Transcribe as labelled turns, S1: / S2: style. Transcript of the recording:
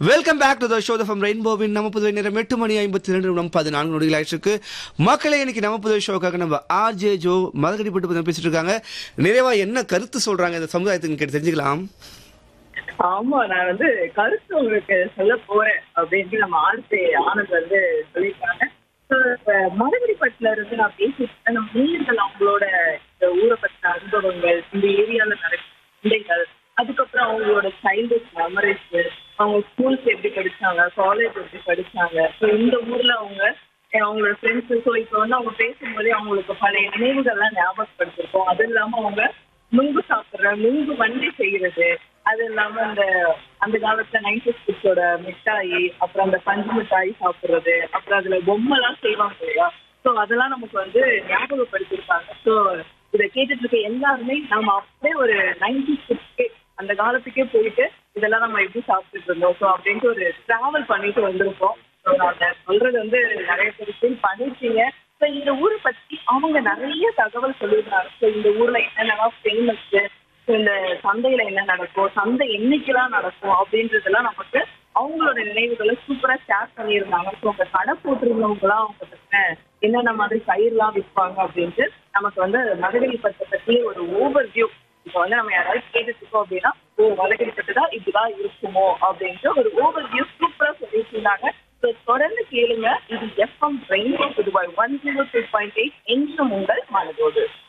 S1: Welcome back to the show from ரெயின்போவின் நம்ம புதுவை நேரம் எட்டு மணி ஐம்பத்தி ரெண்டு நிமிடம் பதினான்கு நொடிகள் ஆயிடுச்சு மக்களே இன்னைக்கு நம்ம புதுவை ஷோக்காக நம்ம ஆர்ஜே ஜோ மதகடிப்பட்டு பத்தி பேசிட்டு இருக்காங்க நிறைவா என்ன கருத்து சொல்றாங்க இந்த சமுதாயத்துக்கு கேட்டு தெரிஞ்சுக்கலாம்
S2: ஆமா நான் வந்து கருத்து உங்களுக்கு சொல்ல போறேன் அப்படின்ட்டு நம்ம ஆர்த்தி ஆனந்த் வந்து சொல்லியிருக்காங்க So, இப்ப மதகுடிப்பட்டுல இருந்து நான் பேசிட்டு இருக்கேன். நம்ம நீர்கள் அவங்களோட இந்த ஊரை பற்றின அனுபவங்கள் இந்த ஏரியால நடக்கிற சண்டைகள் அதுக்கப்புறம் அவங்களோட சைல்ட்ஹுட் மெமரிஸ் அவங்க ஸ்கூல்ஸ் எப்படி படிச்சாங்க காலேஜ் எப்படி படிச்சாங்க ஸோ இந்த ஊர்ல அவங்க அஹ் அவங்களோட ஃப்ரெண்ட்ஸ் ஸோ இப்போ வந்து அவங்க பேசும்போதே அவங்களுக்கு பழைய நினைவுகள்லாம் ஞாபகப்படுத்திருக்கோம் அது இல்லாம அவங்க நுங்கு சாப்பிடுற நுங்கு வண்டி செய்யறது அது இல்லாம அந்த அந்த காலத்துல நைன்டி கிட்ஸோட மிட்டாயி அப்புறம் அந்த பஞ்சு மிட்டாய் சாப்பிடுறது அப்புறம் அதுல பொம்மைலாம் செய்வாங்க இல்லையா ஸோ அதெல்லாம் நமக்கு வந்து ஞாபகப்படுத்திருப்பாங்க ஸோ இதை கேட்டுட்டு இருக்க எல்லாருமே நம்ம அப்படியே ஒரு நைன்டி கிட்ஸ்க்கே அந்த காலத்துக்கே போயிட்டு இதெல்லாம் நம்ம எப்படி சாப்பிட்டுட்டு இருந்தோம் ஸோ அப்படின்ட்டு ஒரு டிராவல் பண்ணிட்டு வந்திருக்கோம் ஸோ நான் சொல்றது வந்து நிறைய பேர் feel பண்ணிருக்கீங்க ஸோ இந்த ஊரை பத்தி அவங்க நிறைய தகவல் சொல்லியிருந்தாங்க ஸோ இந்த ஊர்ல என்னென்னலாம் ஃபேமஸ் ஸோ இந்த சந்தையில என்ன நடக்கும் சந்தை என்னைக்கெல்லாம் நடக்கும் அப்படின்றதெல்லாம் நமக்கு அவங்களோட நினைவுகளை சூப்பரா ஷேர் பண்ணியிருந்தாங்க ஸோ உங்க கடை போட்டிருந்தவங்களாம் அவங்க பத்தின என்னென்ன மாதிரி பயிர்லாம் விற்பாங்க அப்படின்ட்டு நமக்கு வந்து மதுரை பத்தை பத்தி ஒரு ஓவர் வியூ இப்போ வந்து நம்ம யாராவது கேட்டுட்டு இருக்கோம் அப்படின்னா ஓ மதுரை தான் இப்படிதான் இருக்குமோ அப்படின்ட்டு ஒரு ஓவர் வியூ சூப்பரா சொல்லிட்டு இருந்தாங்க So, தொடர்ந்து கேளுங்க இது FM rainbow Puduvai one zero two point eight என்றும் உங்கள் மனதோடு